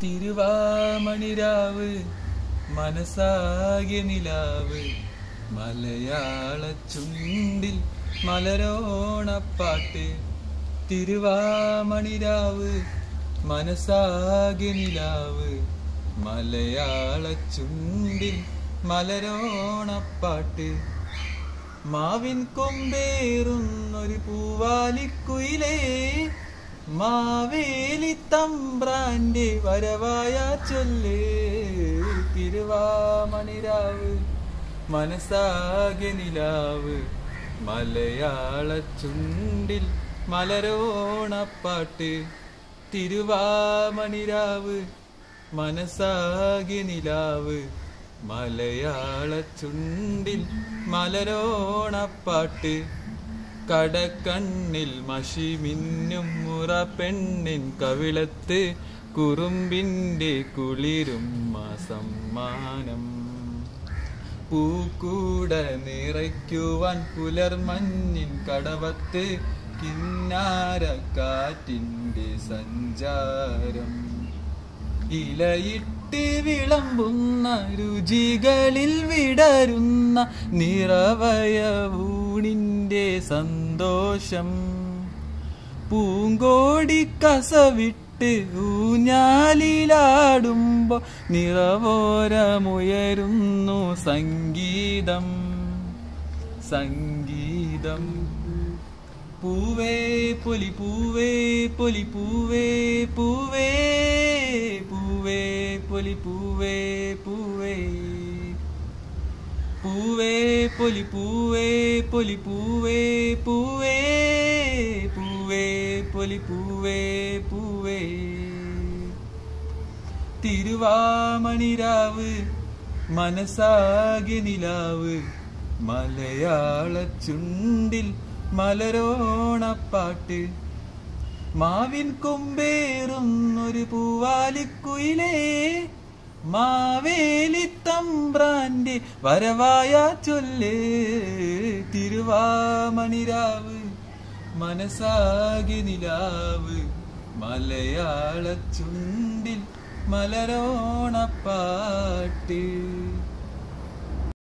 തിരുവാമണിരാവ് മനസ്സാകെ നിലാവ് മലയാള ചുണ്ടിൽ മലരോണപ്പാട്ട് തിരുവാമണിരാവ് മനസ്സാകെ നിലാവ് മലയാള ചുണ്ടിൽ മലരോണപ്പാട്ട് മാവിൻ കൊമ്പേറുന്നൊരു പൂവാലിക്കുയിലേ മാവേലി തമ്പ്രാന്റെ വരവായ ചൊല്ലേ തിരുവാമണിരാവ് മനസ്സാകെ നിലാവ് മലയാള ചുണ്ടിൽ മലരോണപ്പാട്ട് തിരുവാമണിരാവ് മനസ്സാകെ നിലാവ് മലയാള ചുണ്ടിൽ മലരോണപ്പാട്ട് കടക്കണ്ണിൽ മഷി മിന്നും മുറ പെണ്ണിൻ കവിളത്ത് കുറുമ്പിന്റെ കുളിരും സമ്മാനം പൂക്കൂട നിറയ്ക്കുവാൻ പുലർമഞ്ഞിൻ കടവത്ത് കിന്നാരക്കാറ്റിന്റെ സഞ്ചാരം ഇലയിട്ട് വിളമ്പുന്ന രുചികളിൽ വിടരുന്ന നിറവയവൂണിന്റെ സന്തോഷം പൂങ്കോടി കസവിട്ട് ഊഞ്ഞാലിലാടുമ്പോ നിറവോരമുയരുന്നു സംഗീതം സംഗീതം പൂവേ പൊലി പൂവേ പൊലി പൂവേ പൂവേ പൂവേ പൊലി പൂവേ പൂവേ പൂവേ പൊലി പൂവേ പൊലി പൂവേ പൂവേ പൂവേ പൊലി പൂവേ പൂവേ തിരുവാമണിരാവ് മനസ്സാകെ നിലാവ് മലയാള ചുണ്ടിൽ മലരോണപ്പാട്ട് മാവിൻ കൊമ്പേറുന്നൊരു പൂവാലിക്കുയിലേ മാവേലി തമ്പ്രാന്റെ വരവായ ചൊല്ലേ തിരുവാമണിരാവ് മനസ്സാകെ നിലാവ് മലയാള ചുണ്ടിൽ മലരോണപ്പാട്ട്